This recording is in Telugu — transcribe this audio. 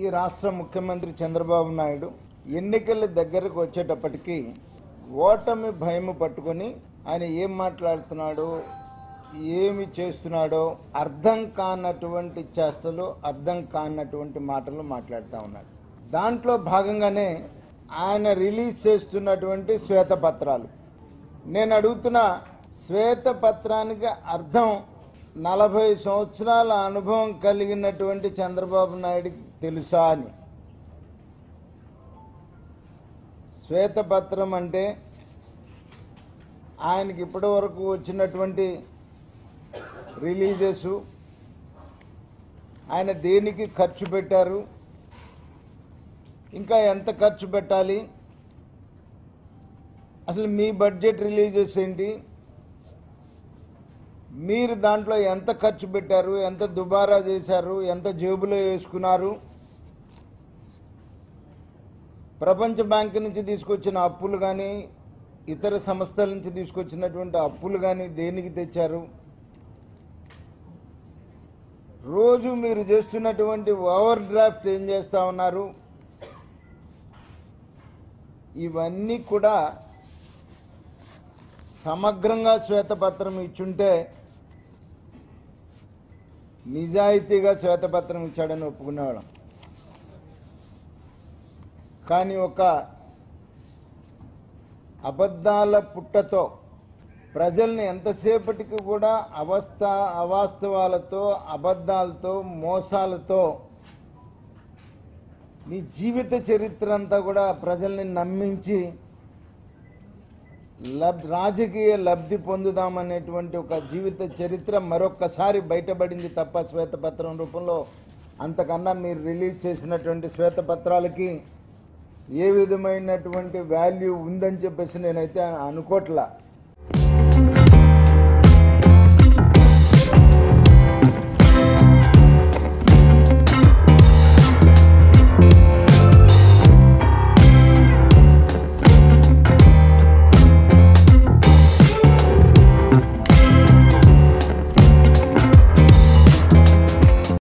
ఈ రాష్ట్ర ముఖ్యమంత్రి చంద్రబాబు నాయుడు ఎన్నికల దగ్గరకు వచ్చేటప్పటికి ఓటమి భయము పట్టుకొని ఆయన ఏం మాట్లాడుతున్నాడో ఏమి చేస్తున్నాడో అర్థం కానటువంటి చేష్టలు అర్థం కానటువంటి మాటలు మాట్లాడుతూ ఉన్నాడు దాంట్లో భాగంగానే ఆయన రిలీజ్ చేస్తున్నటువంటి శ్వేతపత్రాలు నేను అడుగుతున్న శ్వేతపత్రానికి అర్థం నలభై సంవత్సరాల అనుభవం కలిగినటువంటి చంద్రబాబు నాయుడికి తెలుసా అని శ్వేతపత్రం అంటే ఆయనకి ఇప్పటి వరకు వచ్చినటువంటి రిలీజెస్ ఆయన దేనికి ఖర్చు పెట్టారు ఇంకా ఎంత ఖర్చు పెట్టాలి అసలు మీ బడ్జెట్ రిలీజెస్ ఏంటి మీరు దాంట్లో ఎంత ఖర్చు పెట్టారు ఎంత దుబారా చేశారు ఎంత జేబులో వేసుకున్నారు ప్రపంచ బ్యాంక్ నుంచి తీసుకొచ్చిన అప్పులు కానీ ఇతర సంస్థల నుంచి తీసుకొచ్చినటువంటి అప్పులు కానీ దేనికి తెచ్చారు రోజు మీరు చేస్తున్నటువంటి ఓవర్ డ్రాఫ్ట్ ఏం చేస్తూ ఉన్నారు ఇవన్నీ కూడా సమగ్రంగా శ్వేతపత్రం ఇచ్చుంటే నిజాయితీగా శ్వేతపత్రం ఇచ్చాడని ఒప్పుకునేవాళ్ళం కానీ ఒక అబద్ధాల పుట్టతో ప్రజల్ని ఎంతసేపటికి కూడా అవస్థ అవాస్తవాలతో అబద్ధాలతో మోసాలతో మీ జీవిత చరిత్ర అంతా కూడా ప్రజల్ని నమ్మించి లబ్ రాజకీయ లబ్ధి పొందుదామనేటువంటి ఒక జీవిత చరిత్ర మరొక్కసారి బయటపడింది తప్ప శ్వేతపత్రం రూపంలో అంతకన్నా మీరు రిలీజ్ చేసినటువంటి శ్వేతపత్రాలకి ఏ విధమైనటువంటి వాల్యూ ఉందని చెప్పేసి నేనైతే అనుకోవట్లా